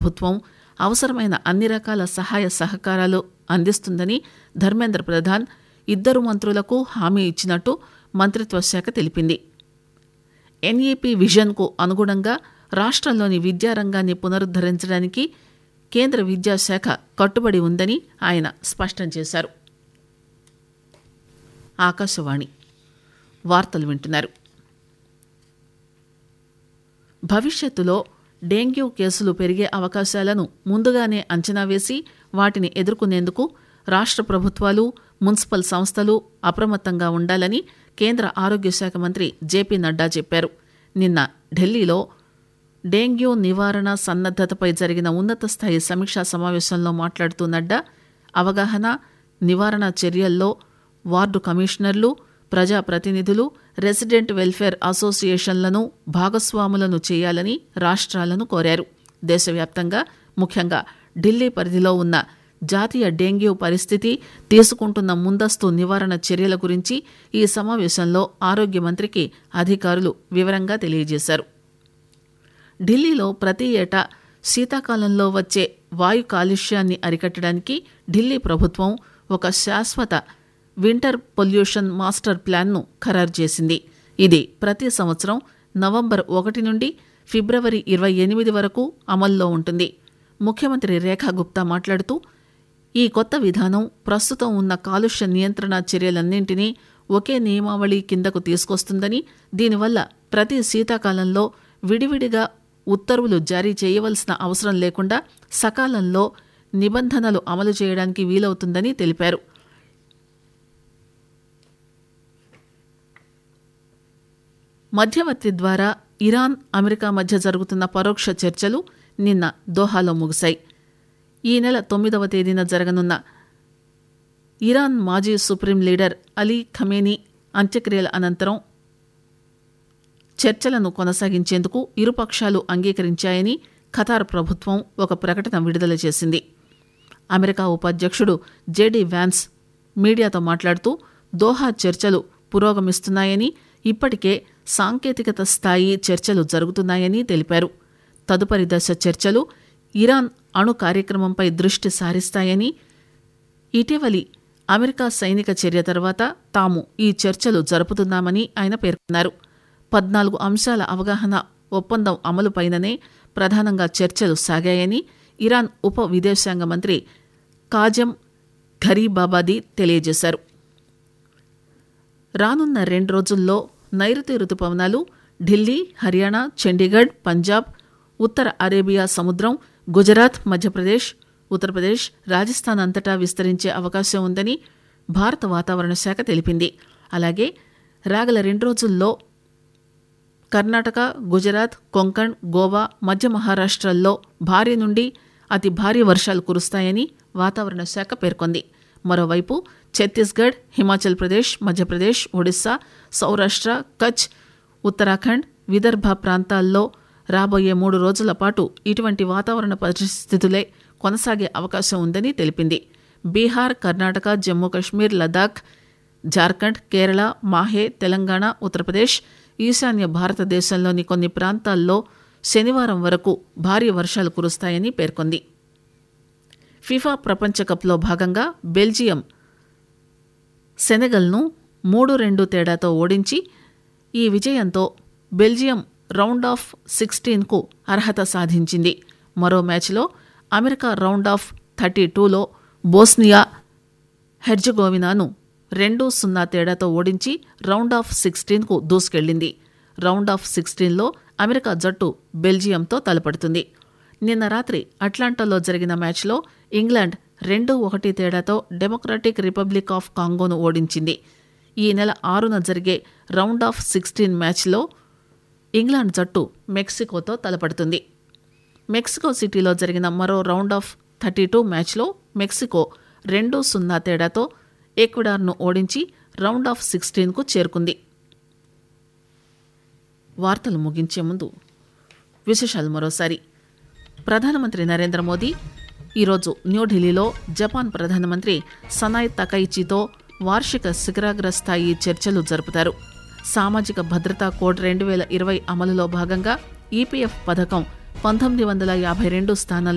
ప్రభుత్వం అవసరమైన అన్ని రకాల సహాయ సహకారాలు అందిస్తుందని ధర్మేంద్ర ప్రధాన్ ఇద్దరు మంత్రులకు హామీ ఇచ్చినట్టు మంత్రిత్వ శాఖ తెలిపింది ఎన్ఈపీ విజన్కు అనుగుణంగా రాష్ట్రంలోని విద్యారంగాన్ని పునరుద్దరించడానికి కేంద్ర విద్యాశాఖ కట్టుబడి ఉందని ఆయన స్పష్టం చేశారు ఆకాశవాణి వార్తలు వింటున్నారు భవిష్యత్తులో డెంగ్యూ కేసులు పెరిగే అవకాశాలను ముందుగానే అంచనా వేసి వాటిని ఎదుర్కొనేందుకు రాష్ట్ర ప్రభుత్వాలు మున్సిపల్ సంస్థలు అప్రమత్తంగా ఉండాలని కేంద్ర ఆరోగ్య శాఖ మంత్రి జేపీ నడ్డా చెప్పారు నిన్న ఢిల్లీలో డెంగ్యూ నివారణ సన్నద్దతపై జరిగిన ఉన్నత స్థాయి సమీక్షా సమావేశంలో మాట్లాడుతూ నడ్డా అవగాహన నివారణ చర్యల్లో వార్డు కమిషనర్లు ప్రజాప్రతినిధులు రెసిడెంట్ వెల్ఫేర్ అసోసియేషన్లను భాగస్వాములను చేయాలని రాష్ట్రాలను కోరారు దేశవ్యాప్తంగా ముఖ్యంగా ఢిల్లీ పరిధిలో ఉన్న జాతీయ డెంగ్యూ పరిస్థితి తీసుకుంటున్న ముందస్తు నివారణ చర్యల గురించి ఈ సమావేశంలో ఆరోగ్య మంత్రికి అధికారులు వివరంగా తెలియజేశారు ఢిల్లీలో ప్రతి ఏటా శీతాకాలంలో వచ్చే వాయు కాలుష్యాన్ని అరికట్టడానికి ఢిల్లీ ప్రభుత్వం ఒక శాశ్వత వింటర్ పొల్యూషన్ మాస్టర్ ప్లాన్ను ఖరారు చేసింది ఇది ప్రతి సంవత్సరం నవంబర్ ఒకటి నుండి ఫిబ్రవరి ఇరవై ఎనిమిది వరకు అమల్లో ఉంటుంది ముఖ్యమంత్రి రేఖా గుప్తా మాట్లాడుతూ ఈ కొత్త విధానం ప్రస్తుతం ఉన్న కాలుష్య నియంత్రణ చర్యలన్నింటినీ ఒకే నియమావళి కిందకు తీసుకొస్తుందని దీనివల్ల ప్రతి శీతాకాలంలో విడివిడిగా ఉత్తర్వులు జారీ చేయవలసిన అవసరం లేకుండా సకాలంలో నిబంధనలు అమలు చేయడానికి వీలవుతుందని తెలిపారు మధ్యవర్తి ద్వారా ఇరాన్ అమెరికా మధ్య జరుగుతున్న పరోక్ష చర్చలు నిన్న దోహాలో ముగిశాయి ఈ నెల తొమ్మిదవ తేదీన జరగనున్న ఇరాన్ మాజీ సుప్రీం లీడర్ అలీ ఖమేనీ అంత్యక్రియల అనంతరం చర్చలను కొనసాగించేందుకు ఇరుపక్షాలు అంగీకరించాయని ఖతార్ ప్రభుత్వం ఒక ప్రకటన విడుదల చేసింది అమెరికా ఉపాధ్యక్షుడు జేడీ వ్యాన్స్ మీడియాతో మాట్లాడుతూ దోహా చర్చలు పురోగమిస్తున్నాయని ఇప్పటికే సాంకేతికత స్థాయి చర్చలు జరుగుతున్నాయని తెలిపారు తదుపరి దశ చర్చలు ఇరాన్ అణు కార్యక్రమంపై దృష్టి సారిస్తాయని ఇటీవలి అమెరికా సైనిక చర్య తర్వాత తాము ఈ చర్చలు జరుపుతున్నామని ఆయన పేర్కొన్నారు పద్నాలుగు అంశాల అవగాహన ఒప్పందం అమలుపైననే ప్రధానంగా చర్చలు సాగాయని ఇరాన్ ఉప విదేశాంగ మంత్రి కాజం ఘరీబాబాదీ తెలియజేశారు రానున్న రెండు రోజుల్లో నైరుతి రుతుపవనాలు ఢిల్లీ హర్యానా చండీగఢ్ పంజాబ్ ఉత్తర అరేబియా సముద్రం గుజరాత్ మధ్యప్రదేశ్ ఉత్తరప్రదేశ్ రాజస్థాన్ అంతటా విస్తరించే అవకాశం ఉందని భారత వాతావరణ శాఖ తెలిపింది అలాగే రాగల రెండు రోజుల్లో కర్ణాటక గుజరాత్ కొంకణ్ గోవా మధ్య మహారాష్ట్రల్లో భారీ నుండి అతి భారీ వర్షాలు కురుస్తాయని వాతావరణ శాఖ పేర్కొంది మరోవైపు ఛత్తీస్గఢ్ హిమాచల్ ప్రదేశ్ మధ్యప్రదేశ్ ఒడిశా సౌరాష్ట్ర కచ్ ఉత్తరాఖండ్ విదర్భ ప్రాంతాల్లో రాబోయే మూడు రోజుల పాటు ఇటువంటి వాతావరణ పరిస్థితులే కొనసాగే అవకాశం ఉందని తెలిపింది బీహార్ కర్ణాటక జమ్మూ కశ్మీర్ లదాఖ్ జార్ఖండ్ కేరళ మాహే తెలంగాణ ఉత్తరప్రదేశ్ ఈశాన్య భారతదేశంలోని కొన్ని ప్రాంతాల్లో శనివారం వరకు భారీ వర్షాలు కురుస్తాయని పేర్కొంది ఫిఫా ప్రపంచ కప్లో భాగంగా బెల్జియం సెనెగల్ను మూడు రెండు తేడాతో ఓడించి ఈ విజయంతో బెల్జియం రౌండ్ ఆఫ్ సిక్స్టీన్కు అర్హత సాధించింది మరో మ్యాచ్లో అమెరికా రౌండ్ ఆఫ్ థర్టీ టూలో బోస్నియా హెర్జగోవినాను రెండు సున్నా తేడాతో ఓడించి రౌండ్ ఆఫ్ సిక్స్టీన్కు దూసుకెళ్లింది రౌండ్ ఆఫ్ సిక్స్టీన్లో అమెరికా జట్టు బెల్జియంతో తలపడుతుంది నిన్న రాత్రి అట్లాంటాలో జరిగిన మ్యాచ్లో ఇంగ్లాండ్ రెండు ఒకటి తేడాతో డెమోక్రటిక్ రిపబ్లిక్ ఆఫ్ కాంగోను ఓడించింది ఈ నెల ఆరున జరిగే రౌండ్ ఆఫ్ సిక్స్టీన్ మ్యాచ్లో ఇంగ్లాండ్ జట్టు మెక్సికోతో తలపడుతుంది మెక్సికో సిటీలో జరిగిన మరో రౌండ్ ఆఫ్ థర్టీ టూ మ్యాచ్లో మెక్సికో రెండు సున్నా తేడాతో ఈక్వెడార్ను ఓడించి రౌండ్ ఆఫ్ సిక్స్టీన్కు చేరుకుంది వార్తలు ముగించే ముందు విశేషాలు మరోసారి ప్రధానమంత్రి నరేంద్ర మోదీ ఈరోజు న్యూఢిల్లీలో జపాన్ ప్రధానమంత్రి సనాయ్ తకైచితో వార్షిక శిఖరాగ్ర స్థాయి చర్చలు జరుపుతారు సామాజిక భద్రతా కోడ్ రెండు వేల ఇరవై అమలులో భాగంగా ఈపీఎఫ్ పథకం పంతొమ్మిది వందల యాభై రెండు స్థానాల్లో